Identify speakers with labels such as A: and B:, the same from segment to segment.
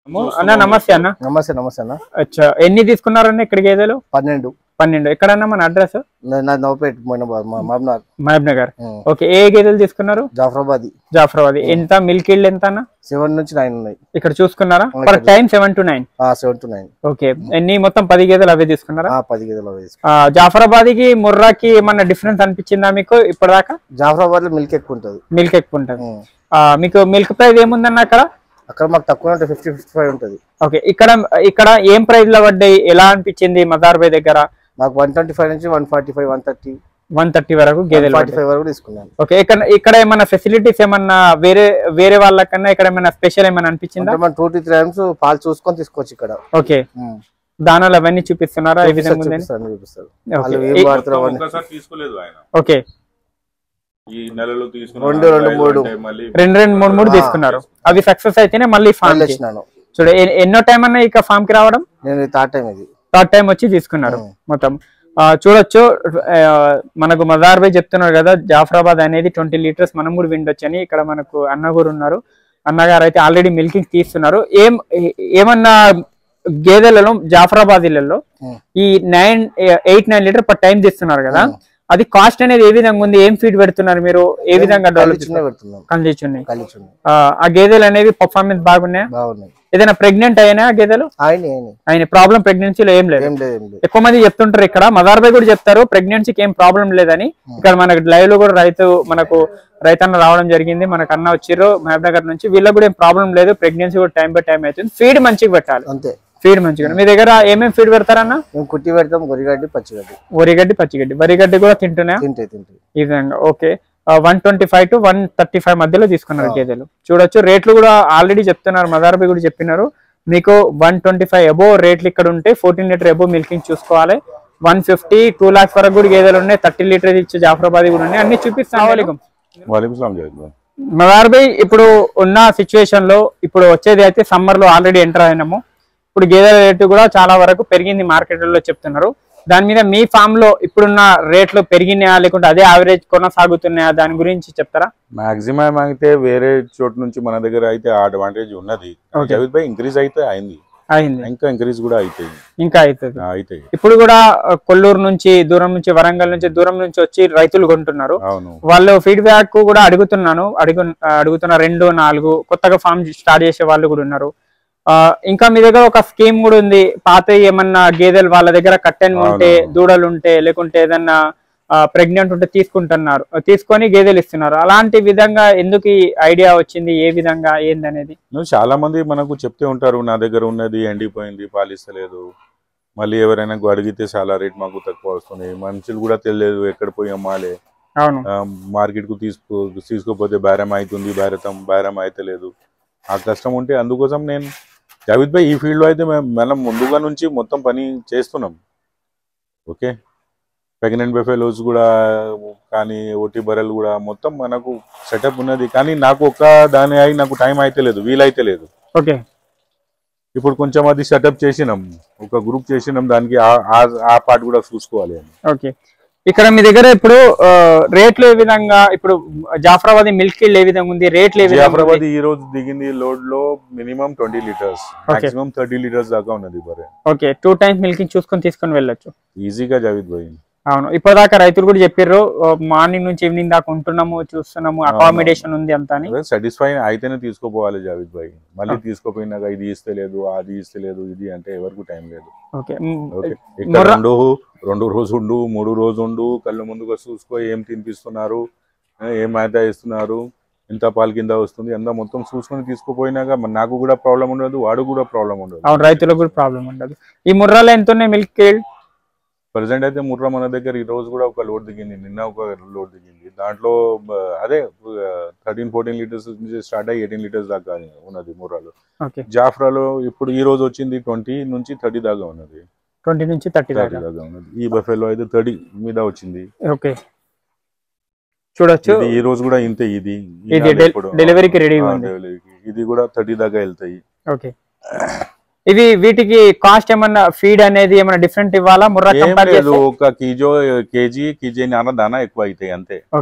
A: అన్న నమస్తే అన్న
B: నమస్తే నమస్తే అన్న
A: అచ్చా ఎన్ని తీసుకున్నారన్న ఇక్కడ గేదెలు
B: పన్నెండు
A: పన్నెండు ఎక్కడన్నా మన అడ్రస్
B: నా- నా నవపేట మొయినాబాద్ మా మహబూబ్నగర్
A: మహబ్ నగర్
B: ఉం.
A: ఓకే ఏ గేదెలు తీసుకున్నారు
B: జాఫరాబాద్
A: జాఫరాబాద్ ఎంత మిల్క్ ఇల్డ్ ఎంత అన్న
B: సెవెన్ నుంచి నైన్ ఉన్నాయి
A: ఇక్కడ చూసుకున్నారా
B: ఇక్కడ
A: per time seven to nine
B: seven to nine
A: okay ఎన్ని మొత్తం పది గేదెలు అవే తీసుకున్నారా
B: పది గదులు అవి తీసుకు
A: ఆ, జాఫరాబాద్ కి ముర్రాకి ఏమన్నా డిఫరెన్స్ అనిపించిందా మీకు ఇప్పటిదాకా
B: జాఫరాబాద్ లో మిల్క్ ఎక్కువ ఉంటుంది
A: మిల్క్ ఎక్కువ ఉంటుంది ఆ, మీకు మిల్క్ ప్రైస్ ఏముందన్న అక్కడ
B: అక్కడ మాకు తక్కువ అంటే ఫిఫ్టీ ఫిఫ్టీ ఫైవ్ ఉంటుంది
A: ఓకే ఇక్కడ ఇక్కడ ఏం ప్రైస్ లో పడ్డాయి ఎలా అనిపించింది మదార్ బై దగ్గర
B: మాకు వన్ ట్వంటీ ఫైవ్ నుంచి one forty five one thirty
A: one thirty వరకు గేదెలు
B: ఫార్టీ
A: పడ్డాయి.
B: ఫైవ్ వరకు తీసుకున్నాను
A: ఓకే ఇక్కడ ఇక్కడ ఏమైనా ఫెసిలిటీస్ ఏమన్నా వేరే వేరే వాళ్ళకన్నా ఇక్కడ ఏమైనా స్పెషల్ ఏమైనా అనిపించిందా
B: అంటే మనం టూ టు త్రీ టైమ్స్ పాలు చూసుకొని తీసుకోవచ్చు ఇక్కడ
A: ఓకే
B: ఉం.
A: దానాలు అవన్నీ చూపిస్తున్నారా ఈ విధంగా ఉందని
B: చూపిస్తాను చూపిస్తారు
A: ఓకే.
B: వాళ్ళు ఏం
A: ఏ-
B: వాడుతారు అవన్నీ
C: ఒక్కసారి తీసుకోలేదు ఆయన
A: ఓకే
C: ఈ నెలలో తీసుకున్న
B: రెండు,
C: నాలుగు,
B: రెండు,
C: ఐదు
B: మూడు.
C: అంటే మళ్ళీ
A: రెండు రెండు మూడు మూడు
B: ఆ.
A: తీసుకున్నారు అవి సక్సెస్ అయితేనే మళ్ళీ ఫామ్
B: మళ్ళీ వచ్చినాను
A: చూడు ఎ- ఎన్నో టైం అన్నా ఇక ఫామ్ కి రావడం
B: నేను థర్డ్ టైం ఇది
A: థర్డ్ టైం వచ్చి తీసుకున్నారు
B: ఉం.
A: మొత్తం ఆ, చూడొచ్చు ఆ, మనకు మజార్ భాయ్ చెప్తున్నారు కదా జాఫరాబాద్ అనేది ట్వంటీ లీటర్స్ మనం కూడా విండొచ్చు అని ఇక్కడ మనకు అన్న కూడా ఉన్నారు అన్నగారు అయితే ఆల్రెడీ మిల్కింగ్ తీస్తున్నారు ఏం ఏ- ఏమన్నా గేదెలలో జాఫరాబాదీలలో
B: ఉం.
A: ఈ nine eight nine liter per time తీస్తున్నారు కదా అది కాస్ట్ అనేది ఏ విధంగా ఉంది ఏం ఫీడ్ పెడుతున్నారు మీరు ఏ విధంగా డెవలప్
B: చిన్న పెడుతున్నాం
A: కందిచున్నాయి
B: కలిచున్నాయి
A: ఆ గేదెలు అనేవి పర్ఫార్మెన్స్ బాగున్నాయా
B: బాగున్నాయి
A: ఏదైనా ప్రెగ్నెంట్ అయినా గేదెలు
B: ఆయన ఆయన
A: ఆయన ప్రాబ్లం ప్రెగ్నెన్సీలో ఏం లేదు
B: ఏం లేదు ఏం లేదు
A: ఎక్కువ మంది చెప్తుంటారు ఇక్కడ మదార్ భాయ్ కూడా చెప్తారు ప్రెగ్నెన్సీకి ఏం ప్రాబ్లం లేదని ఇక్కడ మనకు లైవ్ లో కూడా రైతు మనకు రైతన్న రావడం జరిగింది మనకు అన్న వచ్చిర్రు మహబూబ్నగర్ నుంచి వీళ్ళకి కూడా ఏం ప్రాబ్లం లేదు ప్రెగ్నెన్సీ కూడా టైం బై టైం అవుతుంది ఫీడ్ మంచిగా పెట్టాలి
B: అంతే
A: ఫీడ్ మంచిగా మీ దగ్గర ఏమేమి ఫీడ్ పెడతారన్న
B: మేము కుట్టి పెడతాం గొరిగడ్డి పచ్చిగడ్డి
A: వరిగడ్డి పచ్చిగడ్డి వరిగడ్డి కూడా తింటున్నా
B: తింటే తింటే
A: ఈ విధంగా okay one twenty five to one thirty five మధ్యలో తీసుకున్నారు గేదెలు చూడొచ్చు రేట్లు కూడా ఆల్రెడీ చెప్తున్నారు మదార్ భాయ్ కూడా చెప్పినారు మీకు వన్ ట్వంటీ ఫైవ్ అబో రేట్లు ఇక్కడ ఉంటే ఫోర్టీన్ లీటర్ అబో మిల్కింగ్ చూసుకోవాలి వన్ ఫిఫ్టీ టూ లాక్స్ వరకు కూడా గేదెలు ఉన్నాయి థర్టీ లీటర్ ఇచ్చే జాఫరాబాద్ కూడా ఉన్నాయి అన్ని చూపిస్తాను వాలేకుం
C: వాలేకుం సలాం జరుగుతుంది
A: మదార్ భాయ్ ఇప్పుడు ఉన్న సిచ్యువేషన్ లో ఇప్పుడు వచ్చేది అయితే సమ్మర్ లో ఆల్రెడీ ఎంటర్ అయినాము ఇప్పుడు గేదెల రేటు కూడా చాలా వరకు పెరిగింది మార్కెట్లలో చెప్తున్నారు దాని మీద మీ ఫామ్ లో ఇప్పుడున్న రేట్లు పెరిగినాయా లేకుంటే అదే యావరేజ్ కొనసాగుతున్నాయా దాని గురించి చెప్తారా
C: మాక్సిమం అయితే వేరే చోటు నుంచి మన దగ్గర అయితే ఆ అడ్వాంటేజ్ ఉన్నది
A: Okay.
C: జవిద్ భాయ్ ఇంక్రీజ్ అయితే అయింది
A: అయింది
C: ఇంకా ఇంక్రీజ్ కూడా అవుతాయి
A: ఇంకా అవుతుంది
C: ఆ, అవుతాయి
A: ఇప్పుడు కూడా ఆ, కొల్లూరు నుంచి దూరం నుంచి వరంగల్ నుంచి దూరం నుంచి వచ్చి రైతులు కొంటున్నారు
C: అవును
A: వాళ్ళు ఫీడ్బ్యాక్ కూడా అడుగుతున్నాను అడుగు అడుగుతున్న రెండు నాలుగు కొత్తగా ఫామ్ స్టార్ట్ చేసే వాళ్ళు కూడా ఉన్నారు ఆ, ఇంకా మీ దగ్గర ఒక స్కీమ్ కూడా ఉంది పాత ఏమన్నా గేదెలు వాళ్ళ దగ్గర కట్టెన్ ఉంటే
C: అవును.
A: దూడలు ఉంటే లేకుంటే ఏదన్నా ప్రెగ్నెంట్ ఉంటే తీసుకుంటున్నారు తీసుకొని గేదెలు ఇస్తున్నారు అలాంటి విధంగా ఎందుకు ఈ ఐడియా వచ్చింది ఏ విధంగా ఏందనేది
C: నువ్వు చాలా మంది మనకు చెప్తే ఉంటారు నా దగ్గర ఉన్నది ఎండిపోయింది పాలిస్తలేదు మళ్ళీ ఎవరైనా అడిగితే చాలా రేట్ మాకు తక్కువ వస్తుంది మనుషులు కూడా తెలియదు ఎక్కడ పోయి అమ్మాలి
A: అవును
C: మార్కెట్ కు తీసుకో తీసుకోపోతే బేరం అవుతుంది బేరతం బేరం అయితలేదు ఆ కష్టం ఉంటే అందుకోసం నేను జావిద్ భాయ్ ఈ ఫీల్డ్ లో అయితే మేము మనం ముందుగా నుంచి మొత్తం పని చేస్తున్నాం ఓకే ప్రెగ్నెంట్ బెఫెలోస్ కూడా కానీ ఓటీ బరెల్ కూడా మొత్తం మనకు సెటప్ ఉన్నది కానీ నాకు ఒక్క దాని అయి నాకు టైం అయితే లేదు వీలైతే లేదు
A: ఓకే
C: ఇప్పుడు కొంచెం అది సెటప్ చేసినాం ఒక గ్రూప్ చేసినాం దానికి ఆ- ఆ- ఆ పార్ట్ కూడా చూసుకోవాలి అని
A: ఓకే ఇక్కడ మీ దగ్గర ఇప్పుడు ఆ, రేట్లు ఏ విధంగా ఇప్పుడు జాఫరాబాద్ మిల్క్ ఏ విధంగా ఉంది రేట్లు ఏ విధంగా
C: జాఫరాబాద్
A: ఉంది?
C: ఈ రోజు దిగింది లోడ్ లో minimum twenty liters maximum thirty liters దాకా ఉన్నది బరే
A: ఓకే టూ టైమ్స్ మిల్కింగ్ చూసుకొని తీసుకొని వెళ్ళొచ్చు
C: ఈజీగా జావిద్ భాయ్
A: అవును ఇప్పటిదాకా రైతులు కూడా చెప్పారు మార్నింగ్ నుంచి ఈవినింగ్ దాకా ఉంటున్నాము చూస్తున్నాము అకామిడేషన్ ఉంది అంతా అని
C: సాటిస్ఫై అయితేనే తీసుకోపోవాలి జావిద్ భాయ్ మళ్ళీ తీసుకోపోయినాక ఇది ఇస్తలేదు అది ఇస్తలేదు ఇది అంటే ఎవరికి టైం లేదు
A: ఓకే
C: ఓకే ఇక్కడ
A: మొర్ర-
C: రెండు రెండు రోజు ఉండు మూడు రోజు ఉండు కళ్ళు ముందుగా చూసుకో ఏం తినిపిస్తున్నారు ఆ, ఏం మేత ఇస్తున్నారు ఎంత పాలు కింద వస్తుంది అంతా మొత్తం చూసుకొని తీసుకుపోయినాక మరి నాకు కూడా ప్రాబ్లం ఉండదు వాడు కూడా ప్రాబ్లం ఉండదు
A: అవును రైతులకు కూడా ప్రాబ్లం ఉండదు ఈ ముర్రాలో ఎంత ఉన్నాయి మిల్క్
C: ప్రజెంట్ అయితే ముర్రా మన దగ్గర ఈ రోజు కూడా ఒక లోడ్ దిగింది నిన్న ఒక లోడ్ దిగింది దాంట్లో బ- అదే థర్టీన్ ఫోర్టీన్ లీటర్స్ నుంచి స్టార్ట్ అయ్యి ఎయిటీన్ లీటర్స్ దాకా ఉన్నది ముర్రాలో
A: ఓకే
C: జాఫ్రాలో ఇప్పుడు ఈ రోజు వచ్చింది ట్వంటీ నుంచి థర్టీ దాకా ఉన్నది
A: ట్వంటీ నుంచి థర్టీ
C: థర్టీ
A: దాకా
C: దాకా ఉన్నది ఈ బఫెలో అయితే థర్టీ మీద వచ్చింది
A: ఓకే చూడొచ్చు
C: ఇది ఈ రోజు కూడా ఇంతే ఇది ఈ
A: ఇది
C: నెల
A: డెల్-
C: ఇప్పుడు.
A: డెలివరీకి రెడీగా
C: ఆ,
A: ఉంది.
C: డెలివరీకి. ఇది కూడా థర్టీ దాకా వెళ్తాయి
A: ఓకే ఇవి వీటికి కాస్ట్ ఏమన్నా ఫీడ్ అనేది ఏమన్నా డిఫరెంట్ ఇవ్వాలా ముర్రా
C: ఏం
A: కంపేర్
C: లేదు
A: చేస్తే
C: ఒక కిజో కేజీ కేజీ నాన్న దానా ఎక్కువ అవుతాయి అంతే
A: ఓకే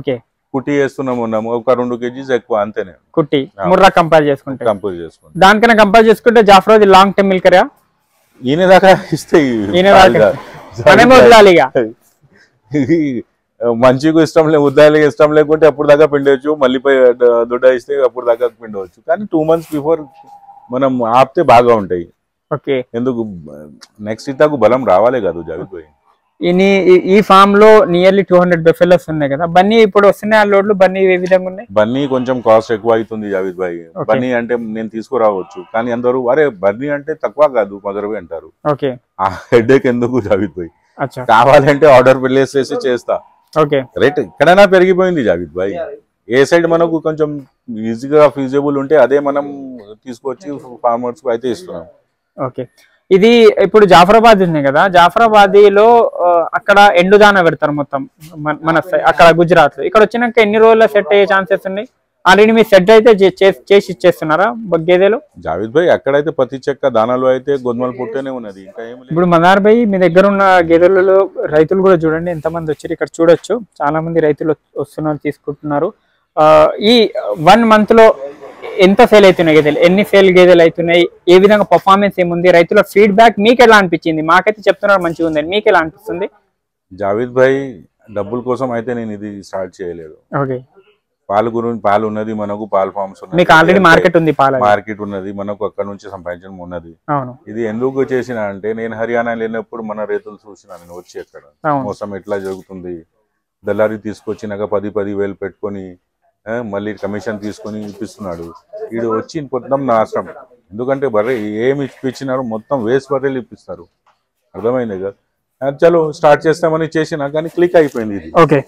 C: కుట్టి వేస్తున్నాము ఉన్నాము ఒక రెండు కేజీస్ ఎక్కువ అంతేనే
A: కుట్టి
C: అవును.
A: ముర్రా కంపేర్ చేసుకుంటే
C: కంపోజ్ చేసుకుంటాం
A: దానికన్నా కంపేర్ చేసుకుంటే జాఫ్రోది లాంగ్ టైం మిల్కరా
C: ఈయన దాకా ఇస్తే
A: ఈయన దాకా. మనమే వదలాలి ఇక
C: ఇది మంచిగా ఇష్టం లే ఉద్దాయిలు ఇష్టం లేకుంటే అప్పుడు దాకా పిండవచ్చు మళ్ళీ పోయి ద- దొడ్డ ఇస్తే అప్పుడు దాకా పిండవచ్చు కానీ టూ మంత్స్ బిఫోర్ మనం ఆపితే బాగా ఉంటాయి
A: ఓకే
C: ఎందుకు నెక్స్ట్ ఇతాకు బలం రావాలి కాదు జావిద్ భాయ్
A: ఇని ఈ- ఈ ఫామ్ లో నియర్లీ టూ హండ్రెడ్ బెఫెలర్స్ ఉన్నాయి కదా బన్నీ ఇప్పుడు వస్తున్నాయి ఆ లోడ్లు బన్నీ ఏ విధంగా ఉన్నాయి
C: బన్నీ కొంచెం కాస్ట్ ఎక్కువ అవుతుంది జావిద్ భాయ్
A: Okay.
C: బన్నీ అంటే నేను తీసుకురావచ్చు కానీ అందరూ అరే బన్నీ అంటే తక్కువ కాదు మదర్వి అంటారు
A: ఓకే
C: ఆ హెడేక్ ఎందుకు జావిద్ భాయ్
A: అచ్చా
C: కావాలంటే ఆర్డర్ చేసి చేస్తా
A: ఓకే
C: రేట్ ఎక్కడైనా పెరిగిపోయింది జావిద్ భాయ్ ఏ సైడ్ మనకు కొంచెం ఈజీగా ఫీజిబుల్ ఉంటే అదే మనం తీసుకొచ్చి ఫార్మర్స్ కు అయితే ఇస్తున్నాం
A: ఓకే ఇది ఇప్పుడు జాఫరాబాద్ ఉంది కదా జాఫరాబాద్ లో ఆ, అక్కడ ఎండుదాన పెడతారు మొత్తం మన- మన సై- అక్కడ గుజరాత్ లో ఇక్కడ వచ్చినాక ఎన్ని రోజుల్లో సెట్ అయ్యే ఛాన్సెస్ ఉన్నాయి ఆల్రెడీ మీరు సెట్ అయితే చే- చే- చేసి ఇచ్చేస్తున్నారా బ- గేదెలు
C: జావిద్ భాయ్ ఎక్కడైతే పత్తి చెక్క దానాలు అయితే గోధుమలు పుట్టేనే ఉన్నది ఇంకా ఏం లేదు
A: ఇప్పుడు మదార్ భాయ్ మీ దగ్గర ఉన్న గేదెలలో రైతులు కూడా చూడండి ఎంతమంది వచ్చారు ఇక్కడ చూడొచ్చు చాలా మంది రైతులు వస్తు- వస్తున్నారు తీసుకుంటున్నారు ఆ, ఈ వన్ మంత్ లో ఎంత సేల్ అవుతున్నాయి గేదెలు ఎన్ని సేల్ గేదెలు అవుతున్నాయి ఏ విధంగా పర్ఫార్మెన్స్ ఏముంది రైతుల ఫీడ్బ్యాక్ మీకు ఎలా అనిపించింది మాకైతే చెప్తున్నారు మంచిగా ఉందని మీకు ఎలా అనిపిస్తుంది
C: జావిద్ భాయ్ డబ్బుల కోసం అయితే నేను ఇది స్టార్ట్ చేయలేదు
A: ఓకే
C: పాలు గురించి పాలు ఉన్నది మనకు పాల్ ఫార్మ్స్
A: మీకు ఆల్రెడీ మార్కెట్ ఉంది పాల
C: మార్కెట్ ఉన్నది మనకు అక్కడ నుంచి సంపాదించడం ఉన్నది
A: అవును
C: ఇది ఎందుకు చేసిన అంటే నేను హర్యానా వెళ్ళినప్పుడు మన రైతులు చూసిన నేను వచ్చి అక్కడ
A: అవును
C: మోసం ఎట్లా జరుగుతుంది దళారి తీసుకొచ్చినాక పది పది వేలు పెట్టుకొని ఆ, మళ్ళీ కమిషన్ తీసుకొని ఇప్పిస్తున్నాడు వీడు వచ్చి మొత్తం నాశనం ఎందుకంటే బర్రె ఏమి ఇప్పించినారో మొత్తం వేస్ట్ బర్రెలు ఇప్పిస్తారు అర్థమైంది కదా ఆ, చలో స్టార్ట్ చేస్తామని చేసిన కానీ క్లిక్ అయిపోయింది ఇది
A: ఓకే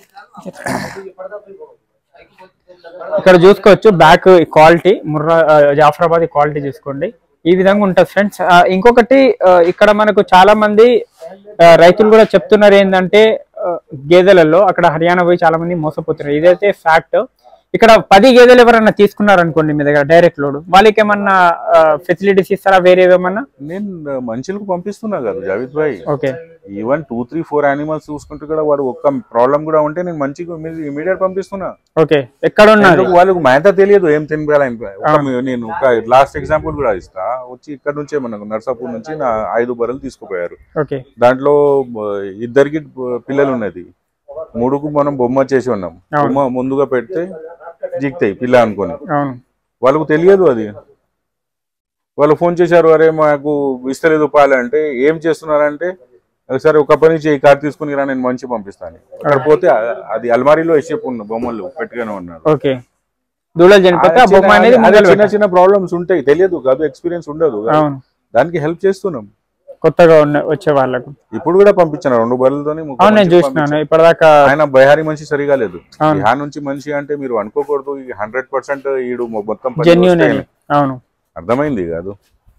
A: ఇక్కడ చూసుకోవచ్చు బ్యాక్ క్వాలిటీ ముర్రా ఆ, జాఫరాబాద్ క్వాలిటీ చూసుకోండి ఈ విధంగా ఉంటుంది ఫ్రెండ్స్ ఇంకొకటి ఆ, ఇక్కడ మనకు చాలా మంది ఆ, రైతులు కూడా చెప్తున్నారు ఏంటంటే ఆ, గేదెలలో అక్కడ హర్యానా పోయి చాలా మంది మోసపోతున్నారు ఇదైతే ఫ్యాక్ట్ ఇక్కడ పది గేదెలు ఎవరైనా తీసుకున్నారు అనుకోండి మీ దగ్గర డైరెక్ట్ లోడ్ వాళ్ళకి ఏమన్నా ఫెసిలిటీస్ ఇస్తారా వేరే ఏమన్నా
C: నేను మనుషులకు పంపిస్తున్నా కదా జావిద్ భాయ్
A: okay
C: even two three four animals చూసుకుంటే కూడా వాడు ఒక్క ప్రాబ్లం కూడా ఉంటే నేను మంచిగా ఇమీడియట్ పంపిస్తున్నా
A: ఓకే ఎక్కడ ఉన్నది
C: ఎందుకు వాళ్ళకు మేత తెలియదు ఏం తినగలని ఒక మీ- నేను ఒక లాస్ట్ ఎగ్జాంపుల్ కూడా ఇస్తా వచ్చి ఇక్కడ నుంచే మనకు నర్సాపూర్ నుంచి నా ఐదు బర్రెలు తీసుకుపోయారు
A: ఓకే
C: దాంట్లో బ- ఇద్దరికి బ- పిల్లలు ఉన్నది మూడుకు మనం బొమ్మ చేసి ఉన్నాం బొమ్మ ముందుగా పెడితే జిక్తాయి పిల్ల అనుకొని
A: అవును
C: వాళ్ళకు తెలియదు అది వాళ్ళు ఫోన్ చేశారు అరే మాకు ఇస్తలేదు పాలు అంటే ఏం చేస్తున్నారంటే సరే ఒక పని చేయి కార్ తీసుకుని రా నేను మంచి పంపిస్తాను అక్కడ పోతే ఆ- అది అల్మారీలో వేసేపు ఉన్న బొమ్మలు పెట్టుగానే ఉన్నారు
A: ఓకే దూడలు చనిపోతే ఆ బొమ్మ అనేది
C: అదే
A: ముందర
C: చిన్న చిన్న ప్రాబ్లమ్స్ ఉంటాయి తెలియదు కాదు ఎక్స్పీరియన్స్ ఉండదు
A: అవును
C: దానికి హెల్ప్ చేస్తున్నాం
A: కొత్తగా ఉన్న వచ్చే వాళ్ళకు
C: ఇప్పుడు కూడా పంపించాను రెండు బర్రెలతోని ముగ్గురు
A: అవును నేను
C: మనుషులు
A: చూసినాను
C: పంపించాను.
A: ఇప్పటిదాకా
C: ఆయన బైహారీ మనిషి సరిగా లేదు
A: అవును.
C: బిహార్ నుంచి మనిషి అంటే మీరు అనుకోకూడదు హండ్రెడ్ పర్సెంట్ ఈడు మొత్తం పని
A: జెన్యున్
C: వస్తాయని.
A: అవును
C: అర్థమైంది కాదు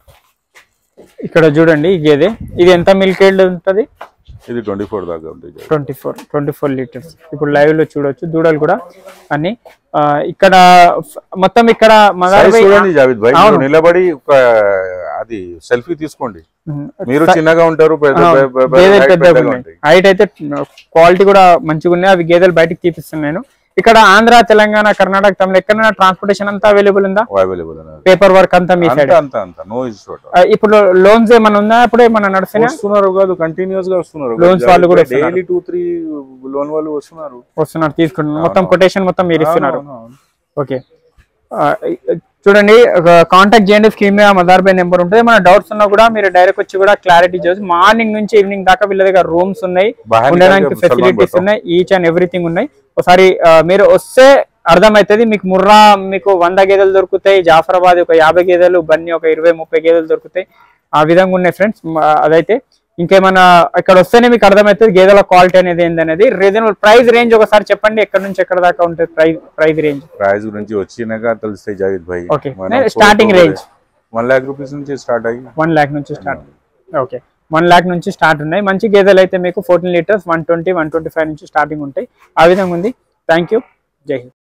A: ఇక్కడ చూడండి ఈ గేదె ఇది ఎంత మిల్క్ ఏల్డ్ ఉంటుంది
C: ఇది ట్వంటీ ఫోర్ దాకా ఉంది
A: twenty four twenty four liters ఇప్పుడు లైవ్ లో చూడొచ్చు దూడలు కూడా అన్ని ఆ, ఇక్కడ ఫ- మొత్తం ఇక్కడ మదర్
C: Size చూడండి జావిద్ భాయ్
A: అవును.
C: మీరు నిలబడి ఒక అది సెల్ఫీ తీసుకోండి
A: ఉమ్,
C: మీరు చిన్నగా ఉంటారు పెద్ద
A: ఆ,
C: పెద్ద- పెద్ద-
A: గేదెలు
C: height
A: పెద్దగా
C: పెద్దగా
A: ఉన్నాయి
C: ఉంటాయి
A: హైట్ అయితే క్వాలిటీ కూడా మంచిగా ఉన్నాయి అవి గేదెలు బయటికి తీపిస్తున్నాను ఇక్కడ ఆంధ్ర తెలంగాణ కర్ణాటక తమిళ ఎక్కడైనా ట్రాన్స్పోర్టేషన్ అంతా అవైలబుల్ ఉందా
C: అవైలబుల్
A: పేపర్ వర్క్ అంతా మీ సైడ్
C: అంత అంత అంత నో ఇష్యూ
A: ఇప్పుడు లోన్స్ ఏమైనా ఉందా అప్పుడు ఏమైనా నడుస్తున్నాయా
C: వస్తున్నారు కాదు కంటిన్యూస్ గా వస్తున్నారు
A: Loans వాళ్ళు కూడా వస్తున్నారు.
C: డైలీ టూ త్రీ లోన్ వాళ్ళు వస్తున్నారు
A: వస్తున్నారు తీసుకుంటున్నారు మొత్తం కొటేషన్ మొత్తం మీరు ఇస్తున్నారు
C: అవును, అవును.
A: ఓకే ఆ, చూడండి కాంటాక్ట్ చేయండి స్క్రీన్ మీద మదార్ బై నెంబర్ ఉంటుంది మన డౌట్స్ ఉన్నా కూడా మీరు డైరెక్ట్ వచ్చి కూడా క్లారిటీ చేయొచ్చు మార్నింగ్ నుంచి ఈవినింగ్ దాకా వీళ్ళ దగ్గర రూమ్స్ ఉన్నాయి
C: బాహర్
A: ఉండడానికి
C: నికాల్ సల్మాన్
A: ఫెసిలిటీస్
C: బతాओ.
A: ఉన్నాయి ఈచ్ అండ్ ఎవ్రీథింగ్ ఉన్నాయి ఒకసారి ఆ, మీరు వస్తే అర్థమవుతుంది మీకు ముర్రా మీకు వంద గేదెలు దొరుకుతాయి జాఫరాబాద్ ఒక యాభై గేదెలు బన్నీ ఒక ఇరవై ముప్పై గేదెలు దొరుకుతాయి ఆ విధంగా ఉన్నాయి ఫ్రెండ్స్ అదైతే ఇంకేమైనా ఇక్కడ వస్తేనే మీకు అర్థమవుతుంది గేదెల క్వాలిటీ అనేది ఏందనేది రీజనబుల్ ప్రైస్ రేంజ్ ఒకసారి చెప్పండి ఎక్కడ నుంచి ఎక్కడ దాకా ఉంటుంది ప్రైస్ ప్రైస్ రేంజ్
C: ప్రైస్ గురించి వచ్చినాక తెలుస్తాయి జావిద్ భాయ్
A: Okay. Starting range.
C: One lakh rupees నుంచి స్టార్ట్ అయ్యి
A: వన్ ల్యాక్ నుంచి స్టార్ట్ ఓకే వన్ ల్యాక్ నుంచి స్టార్ట్ ఉన్నాయి మంచి గేదెలు అయితే మీకు fourteen liters one twenty one twenty five నుంచి స్టార్టింగ్ ఉంటాయి ఆ విధంగా ఉంది థ్యాంక్ యూ జై హింద్